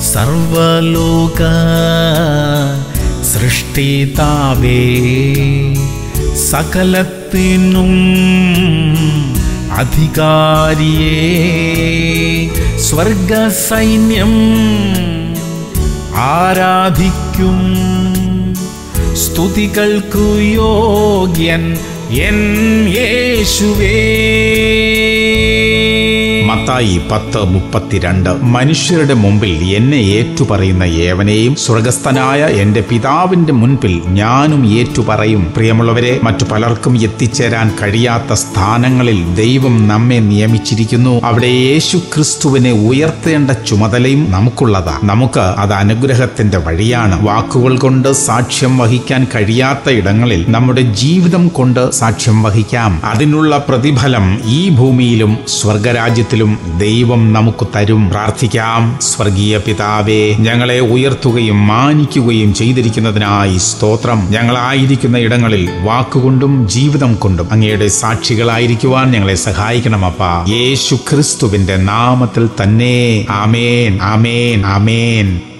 സർവലോക സൃഷ്ടിതാവേ സകലത്തിനും അധികാരിയേ സ്വർഗ സൈന്യം ആരാധിക്കും സ്തുതികൾക്കു യോഗ്യൻ എൻ യേശുവേ മത്തായി പത്ത് മുപ്പത്തിരണ്ട് മനുഷ്യരുടെ മുമ്പിൽ എന്നെ ഏറ്റുപറയുന്ന ഏവനെയും സ്വർഗസ്ഥനായ എന്റെ പിതാവിന്റെ മുൻപിൽ ഞാനും ഏറ്റുപറയും പ്രിയമുള്ളവരെ മറ്റു പലർക്കും എത്തിച്ചേരാൻ കഴിയാത്ത സ്ഥാനങ്ങളിൽ ദൈവം നമ്മെ നിയമിച്ചിരിക്കുന്നു അവിടെ യേശു ക്രിസ്തുവിനെ ഉയർത്തേണ്ട ചുമതലയും നമുക്കുള്ളതാ നമുക്ക് അത് അനുഗ്രഹത്തിന്റെ വഴിയാണ് വാക്കുകൾ കൊണ്ട് സാക്ഷ്യം വഹിക്കാൻ കഴിയാത്ത ഇടങ്ങളിൽ നമ്മുടെ ജീവിതം കൊണ്ട് സാക്ഷ്യം വഹിക്കാം അതിനുള്ള പ്രതിഫലം ഈ ഭൂമിയിലും സ്വർഗരാജ്യത്തിലും ദൈവം നമുക്ക് തരും പ്രാർത്ഥിക്കാം സ്വർഗീയ പിതാവേ ഞങ്ങളെ ഉയർത്തുകയും മാനിക്കുകയും ചെയ്തിരിക്കുന്നതിനായി സ്തോത്രം ഞങ്ങളായിരിക്കുന്ന ഇടങ്ങളിൽ വാക്കുകൊണ്ടും ജീവിതം കൊണ്ടും അങ്ങയുടെ സാക്ഷികളായിരിക്കുവാൻ ഞങ്ങളെ സഹായിക്കണമപ്പ യേശു ക്രിസ്തുവിന്റെ നാമത്തിൽ തന്നെ ആമേൻ ആമേൻ ആമേൻ